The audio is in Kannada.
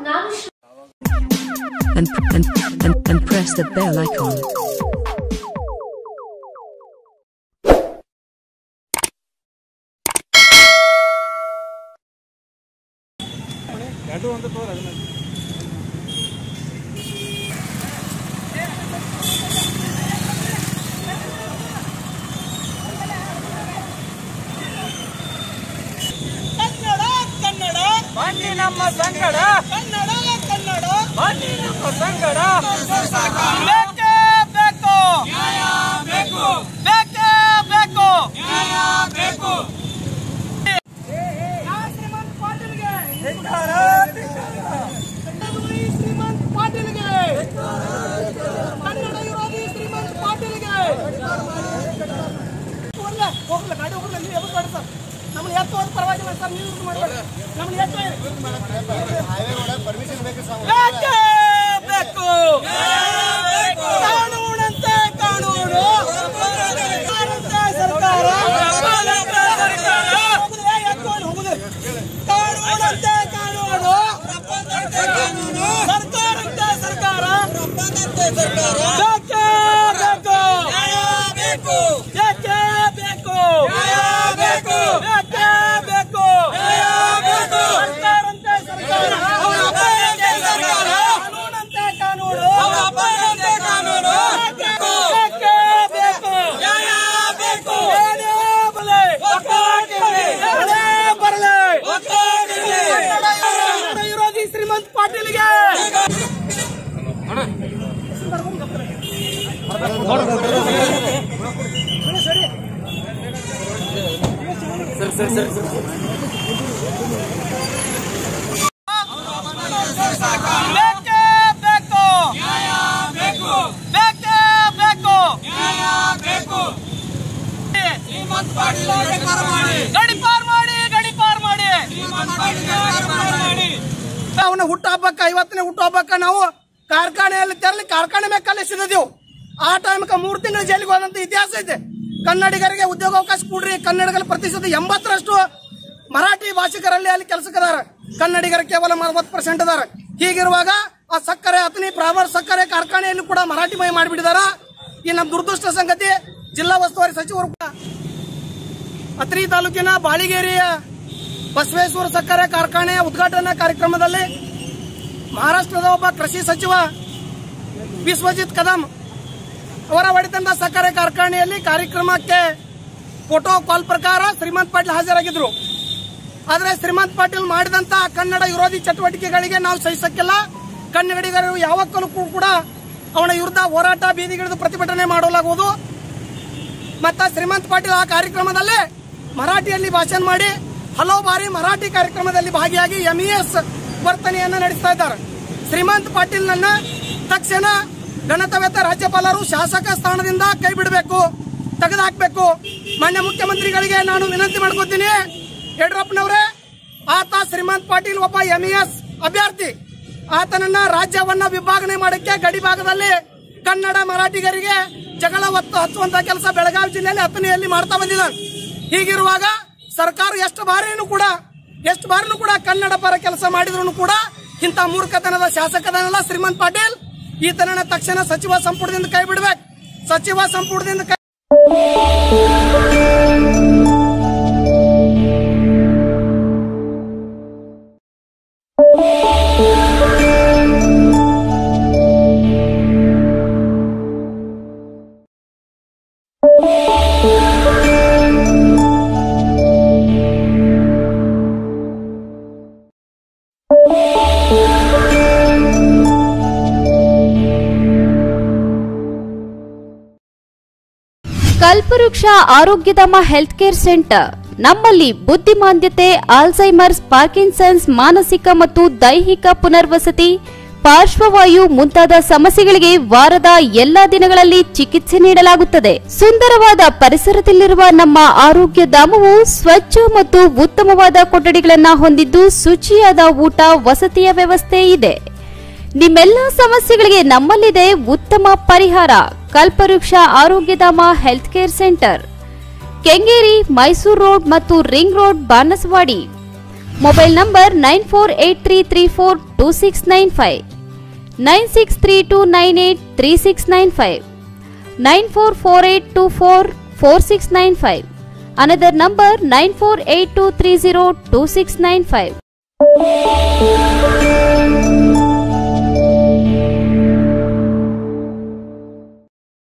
ನಾನು Shri- and, and, and, and press the bell icon. Kannada Kannada ಬನ್ನಿ ನಮ್ಮ ಸಂಗಡ ಕನ್ನಡ ಕನ್ನಡ ಬನ್ನಿ ನಮ್ಮ ಸಂಗಡ ಬೇಕೇ ಬೇಕು ನ್ಯಾಯ ಬೇಕು ಬೇಕೇ ಬೇಕು ನ್ಯಾಯ ಬೇಕು ಶ್ರೀಮಂತ್ ಪಾಟೀಲ್ಗೆ ಧಿಕ್ಕಾರ, ಕನ್ನಡ ವಿರೋಧಿ ಶ್ರೀಮಂತ್ ಪಾಟೀಲ್ಗೆ ಕನ್ನಡ ವಿರೋಧಿ ಶ್ರೀಮಂತ್ ಪಾಟೀಲ್ಗೆ ಹೋಗ್ಲ ಹೋಗ್ಲ ಗಾಡಿ ಹೋಗ್ಲ ನೀವು ಎಬ್ಬರು ಬೇಡ ಸರ್ ನಮ್ಮನ್ನ ಎತ್ತು ಹೋದ್ ಪರವಾಗಿಲ್ಲ ಸರ್ ನೀವು ಇದು ಮಾಡಬೇಡಿ ನಮ್ಮನ್ನ ಎತ್ತು ಬೇಕೇ ಬೇಕು ಕಾನೂನಂತೆ ಕಾನೂನು ಸರ್ಕಾರಂತೆ ಸರ್ಕಾರ ಹೋಗುದೇ, ಎತ್ಕೊಂಡು ಹೋಗುದೇ. ಕಾನೂನಂತೆ ಕಾನೂನು ಸರ್ಕಾರಂತೆ ಸರ್ಕಾರ ಬೇಕೇ ಬೇಕು ಬೇಕೇ ಬೇಕು ಬೇಕೇ ಬೇಕು ಸರ್ಕಾರಂತೆ ಸರ್ಕಾರ ಕಾನೂನಂತೆ ಕಾನೂನು ಬೇಕೇ ಬೇಕು ಏನೇ ಬರಲಿ ಏನೇ ಬರಲಿ ಕನ್ನಡ ವಿರೋಧಿ ಶ್ರೀಮಂತ್ ಪಾಟೀಲ್ಗೆ ಬೇಕೇ ಬೇಕು ಬೇಕೇ ಬೇಕು ಗಡಿಪಾರ್ ಮಾಡಿ ಗಡಿಪಾರ್ ಮಾಡಿ ಅವನ ಹುಟ್ಟು ಹಬ್ಬಕ್ಕ ಐವತ್ತನೇ ಹುಟ್ಟು ಹಬ್ಬಕ್ಕ ನಾವು ಕಾರ್ಖಾನೆಯಲ್ಲಿ ತೆರಳಿ ಕಾರ್ಖಾನೆ ಮೇಲೆ ಕಲಿಸಿದೆವು ಆ ಟೈಮ್ಗೆ ಮೂರು ತಿಂಗಳ ಜೈಲಿಗೆ ಹೋದಂತ ಇತಿಹಾಸ ಐತೆ ಕನ್ನಡಿಗರಿಗೆ ಉದ್ಯೋಗಾವಕಾಶ ಕೊಡ್ರಿ ಕನ್ನಡಿಗರ ಪ್ರತಿಶತ ಎಂಬತ್ತರಷ್ಟು ಮರಾಠಿ ಭಾಷಿಕರಲ್ಲಿ ಅಲ್ಲಿ ಕೆಲಸಕ್ಕದಾರ ಕನ್ನಡಿಗರ ಕೇವಲ ನಲವತ್ತು ಪರ್ಸೆಂಟ್ ಅದಾರ ಹೀಗಿರುವಾಗ ಆ ಸಕ್ಕರೆ ಅತನಿ ಪ್ರಾವರ್ ಸಕ್ಕರೆ ಕಾರ್ಖಾನೆಯಲ್ಲಿ ಕೂಡ ಮರಾಠಿ ಮಯ ಮಾಡಿಬಿಟ್ಟಿದಾರ ಈ ನಮ್ಮ ದುರದೃಷ್ಟ ಸಂಗತಿ ಜಿಲ್ಲಾ ಉಸ್ತುವಾರಿ ಸಚಿವರು ಕೂಡ ಅತ್ರಿ ತಾಲೂಕಿನ ಬಾಳಿಗೇರಿಯ ಬಸವೇಶ್ವರ ಸಕ್ಕರೆ ಕಾರ್ಖಾನೆಯ ಉದ್ಘಾಟನಾ ಕಾರ್ಯಕ್ರಮದಲ್ಲಿ ಮಹಾರಾಷ್ಟ್ರದ ಒಬ್ಬ ಕೃಷಿ ಸಚಿವ ವಿಶ್ವಜಿತ್ ಕದಂ ಅವರ ಒಡೆತನದ ಸಕ್ಕರೆ ಕಾರ್ಖಾನೆಯಲ್ಲಿ ಕಾರ್ಯಕ್ರಮಕ್ಕೆ ಫೋಟೋ ಕಾಲ್ ಪ್ರಕಾರ ಶ್ರೀಮಂತ್ ಪಾಟೀಲ್ ಹಾಜರಾಗಿದ್ರು ಆದರೆ ಶ್ರೀಮಂತ್ ಪಾಟೀಲ್ ಮಾಡಿದಂತ ಕನ್ನಡ ವಿರೋಧಿ ಚಟುವಟಿಕೆಗಳಿಗೆ ನಾವು ಸಹಿಸಕ್ಕಿಲ್ಲ ಕನ್ನಡಿಗರು ಯಾವತ್ತೂ ಕೂಡ ಅವನ ವಿರುದ್ಧ ಹೋರಾಟ ಬೀದಿಗಿಳಿದು ಪ್ರತಿಭಟನೆ ಮಾಡಲಾಗುವುದು ಮತ್ತ ಶ್ರೀಮಂತ್ ಪಾಟೀಲ್ ಆ ಕಾರ್ಯಕ್ರಮದಲ್ಲಿ ಮರಾಠಿಯಲ್ಲಿ ಭಾಷಣ ಮಾಡಿ ಹಲವು ಬಾರಿ ಮರಾಠಿ ಕಾರ್ಯಕ್ರಮದಲ್ಲಿ ಭಾಗಿಯಾಗಿ ಎಂಇಎಸ್ ವರ್ತನೆಯನ್ನ ನಡೆಸ್ತಾ ಇದ್ದಾರೆ ಶ್ರೀಮಂತ್ ಪಾಟೀಲ್ ನನ್ನ ತಕ್ಷಣ ಗಣತವೇತ ರಾಜ್ಯಪಾಲರು ಶಾಸಕ ಸ್ಥಾನದಿಂದ ಕೈ ಬಿಡಬೇಕು ತೆಗೆದುಹಾಕಬೇಕು ಮಾನ್ಯ ಮುಖ್ಯಮಂತ್ರಿಗಳಿಗೆ ನಾನು ವಿನಂತಿ ಮಾಡ್ಕೋತೀನಿ ಯಡಿಯೂರಪ್ಪನವರೇ ಆತ ಶ್ರೀಮಂತ್ ಪಾಟೀಲ್ ಒಬ್ಬ ಎಂಇಎಸ್ ಅಭ್ಯರ್ಥಿ ಆತನನ್ನ ರಾಜ್ಯವನ್ನ ವಿಭಾಗನೆ ಮಾಡಕ್ಕೆ ಗಡಿ ಭಾಗದಲ್ಲಿ ಕನ್ನಡ ಮರಾಠಿಗರಿಗೆ ಜಗಳ ಒತ್ತು ಹಚ್ಚುವಂತ ಕೆಲಸ ಬೆಳಗಾವಿ ಜಿಲ್ಲೆಯಲ್ಲಿ ಹತ್ತನೆಯಲ್ಲಿ ಮಾಡ್ತಾ ಬಂದಿದ್ದಾನೆ ಹೀಗಿರುವಾಗ ಸರ್ಕಾರ ಎಷ್ಟು ಬಾರಿನೂ ಕೂಡ ಎಷ್ಟು ಬಾರಿನೂ ಕೂಡ ಕನ್ನಡ ಪರ ಕೆಲಸ ಮಾಡಿದ್ರು ಕೂಡ ಇಂಥ ಮೂರ್ಖತನದ ಶಾಸಕದನಲ್ಲ ಶ್ರೀಮಂತ್ ಪಾಟೀಲ್ ಈತನನ್ನ ತಕ್ಷಣ ಸಚಿವ ಸಂಪುಟದಿಂದ ಕೈ ಬಿಡ್ಬೇಕು ಸಚಿವ ಸಂಪುಟದಿಂದ ಕೈ ಕಲ್ಪವೃಕ್ಷ ಆರೋಗ್ಯಧಾಮ ಹೆಲ್ತ್ ಕೇರ್ ಸೆಂಟರ್ ನಮ್ಮಲ್ಲಿ ಬುದ್ಧಿಮಾಂದ್ಯತೆ ಆಲ್ಝೈಮರ್ಸ್ ಪಾರ್ಕಿನ್ಸನ್ಸ್ ಮಾನಸಿಕ ಮತ್ತು ದೈಹಿಕ ಪುನರ್ವಸತಿ ಪಾರ್ಶ್ವವಾಯು ಮುಂತಾದ ಸಮಸ್ಯೆಗಳಿಗೆ ವಾರದ ಎಲ್ಲಾ ದಿನಗಳಲ್ಲಿ ಚಿಕಿತ್ಸೆ ನೀಡಲಾಗುತ್ತದೆ ಸುಂದರವಾದ ಪರಿಸರದಲ್ಲಿರುವ ನಮ್ಮ ಆರೋಗ್ಯ ಧಾಮವು ಸ್ವಚ್ಛ ಮತ್ತು ಉತ್ತಮವಾದ ಕೊಠಡಿಗಳನ್ನ ಹೊಂದಿದ್ದು ಶುಚಿಯಾದ ಊಟ ವಸತಿಯ ವ್ಯವಸ್ಥೆ ಇದೆ ನಿಮ್ಮೆಲ್ಲ ಸಮಸ್ಯೆಗಳಿಗೆ ನಮ್ಮಲ್ಲಿದೆ ಉತ್ತಮ ಪರಿಹಾರ Kalpavriksha Arogyadhama health care centre Kengeri Mysore road ಮತ್ತು ring road Banaswadi mobile number nine four eight three three four two six nine five nine six three two nine eight three six nine five nine four four eight two four four six nine five another number nine four eight two three zero two six nine five